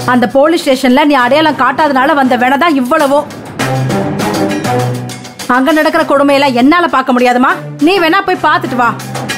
அந்த போலீஸ் ஸ்டேஷன்ல நீ அடையாளம் காட்டாதனால வந்த வினதான் இவ்வளவோ அங்க நடக்கிற கொடுமையெல்லாம் என்னால பார்க்க முடியாதுமா நீ வேணா போய் பார்த்துட்டு வா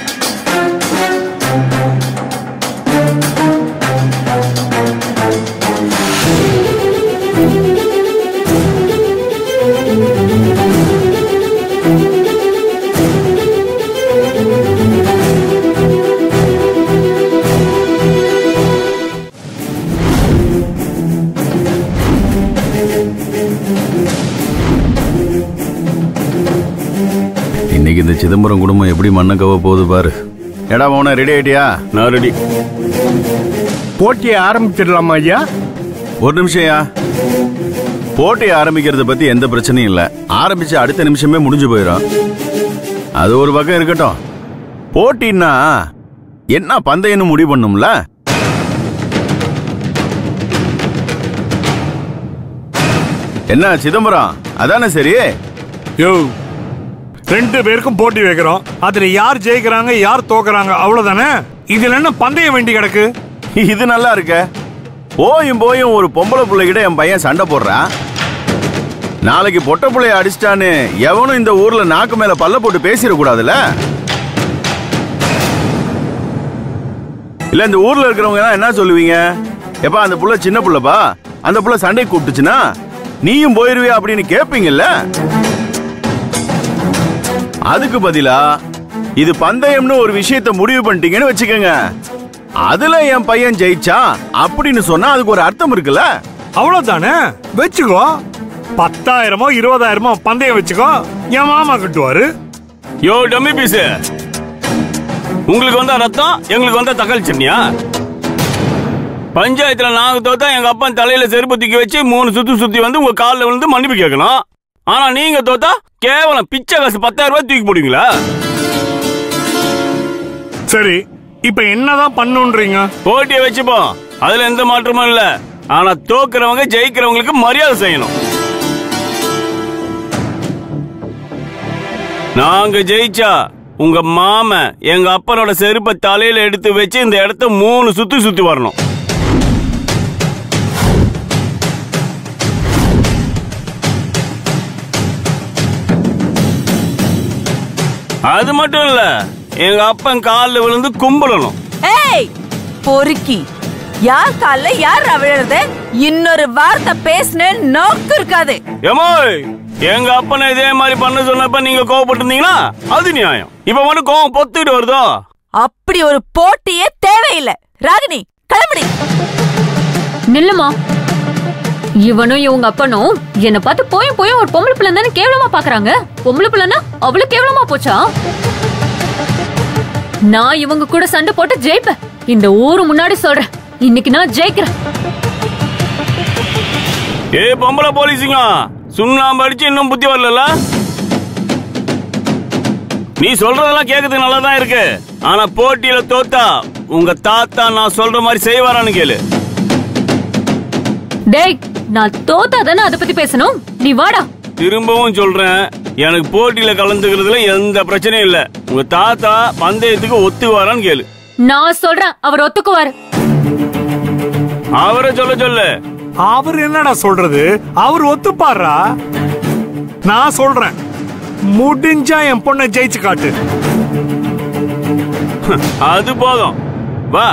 இன்னைக்கு இந்த சிதம்பரம் குடும்பம் எப்படி மண்ணை கவ போகுது பாரு எடா மௌன ரெடி ஆயிட்டியா நான் ரெடி போட்டியை ஆரம்பிச்சிடலாமா ஐயா ஒரு நிமிஷம்யா போட்டி ஆரம்பிக்கிறத பத்தி எந்த பிரச்சனையும் இல்ல ஆரம்பிச்சு அடுத்த நிமிஷமே முடிஞ்சு போயிடும் அது ஒரு பக்கம் இருக்கட்டும் போட்டின்னா என்ன பந்தயம்னு முடிவு பண்ணும்ல என்ன சிதம்பரம் அதானே சரி யோ ரெண்டு பேருக்கும் போட்டி வைக்கிறோம் அதுல யார் ஜெயிக்கிறாங்க யார் தோக்குறாங்க அவ்வளவுதானே இதுல என்ன பந்தயம் வேண்டி கிடக்கு இது நல்லா இருக்க போயும் போயும் ஒரு பொம்பளை பிள்ளைகிட்ட என் பையன் சண்டை போடுறான் நாளைக்கு பொட்டை பிள்ளைய அடிச்சிட்டான்னு எவனும் இந்த ஊர்ல நாக்கு மேல பல்ல போட்டு பேசிடக்கூடாதுல்ல இல்ல இந்த ஊர்ல இருக்கிறவங்க எல்லாம் என்ன சொல்லுவீங்க எப்பா அந்த புள்ள சின்ன புள்ளப்பா அந்த புள்ள சண்டை கூப்பிட்டுச்சுன்னா நீயும் போயிருவியா அப்படின்னு கேட்பீங்கல்ல அதுக்கு பதிலா இது பந்தயம்னு ஒரு விஷயத்தை முடிவு பண்ணிட்டீங்கன்னு வச்சுக்கோங்க அதுல என் பையன் ஜெயிச்சா அப்படின்னு சொன்னா அதுக்கு ஒரு அர்த்தம் இருக்குல்ல அவ்வளவுதானே வச்சுக்கோ பத்தாயிரமோ இருபதாயிரமோ பந்தயம் வச்சுக்கோ என் மாமா கட்டுவாரு யோ டம்மி பீஸ் உங்களுக்கு வந்தா ரத்தம் எங்களுக்கு வந்தா தக்காளி சட்னியா பஞ்சாயத்துல நாங்க தோத்தா எங்க அப்பன் தலையில செருப்பு தூக்கி வச்சு மூணு சுத்தி சுத்தி வந்து உங்க காலில் விழுந்து மன்னிப்பு கேட்கணும் ஆனா நீங்க தோத்தா கேவலம் பிச்சை காசு பத்தாயிரம் ரூபாய் தூக்கி போடுவீங்களா சரி இப்ப என்னதான் பண்ணுன்றீங்க போட்டியை வச்சுப்போம் அதுல எந்த மாற்றமும் இல்ல ஆனா தோக்குறவங்க ஜெயிக்கிறவங்களுக்கு மரியாதை செய்யணும் நாங்க ஜெயிச்சா உங்க மாமன் எங்க அப்பனோட செருப்பை தலையில எடுத்து வச்சு இந்த இடத்த மூணு சுத்தி சுத்தி வரணும் அது மட்டும் இல்ல எங்க அப்பன் காலில் விழுந்து கும்பிடணும் ஏய் பொறுக்கி யார் கால்ல யார் விழுறது இன்னொரு வார்த்தை பேசுன நோக்கு இருக்காது ஏமோய் எங்க அப்பனை இதே மாதிரி பண்ண சொன்னப்ப நீங்க கோவப்பட்டிருந்தீங்களா அது நியாயம் இப்ப மட்டும் கோவம் பொத்துக்கிட்டு வருதோ அப்படி ஒரு போட்டியே தேவையில்லை ராகினி கிளம்புடி நில்லுமா இவனும் இவங்க அப்பனும் என்ன பார்த்து போயும் போயும் ஒரு பொம்பளை பிள்ளை தானே கேவலமா பாக்குறாங்க பொம்பளை பிள்ளைனா அவ்வளவு கேவலமா போச்சா நான் இவங்க கூட சண்டை போட்டு ஜெயிப்பேன் இந்த ஊரு முன்னாடி சொல்றேன் இன்னைக்கு நான் ஜெயிக்கிறேன் ஏ பொம்பளை போலீஸுங்க சுண்ணாம்பு அடிச்சு இன்னும் புத்தி வரல நீ சொல்றதெல்லாம் கேட்கறதுக்கு நல்லா தான் இருக்கு ஆனா போட்டியில தோத்தா உங்க தாத்தா நான் சொல்ற மாதிரி செய்வாரான்னு கேளு டேய் நான் தோத்தா தானே அதை பத்தி பேசணும் நீ வாடா திரும்பவும் சொல்றேன் எனக்கு போட்டியில கலந்துக்கிறதுல எந்த பிரச்சனையும் இல்ல உங்க தாத்தா பந்தயத்துக்கு ஒத்துக்குவாரான்னு கேளு நான் சொல்றேன் அவர் ஒத்துக்குவாரு அவரை சொல்ல சொல்லு அவர் என்னடா சொல்றது அவர் ஒத்துப்பாரா நான் சொல்றேன் முடிஞ்சா என் பொண்ணை ஜெயிச்சு காட்டு அது போதும் வா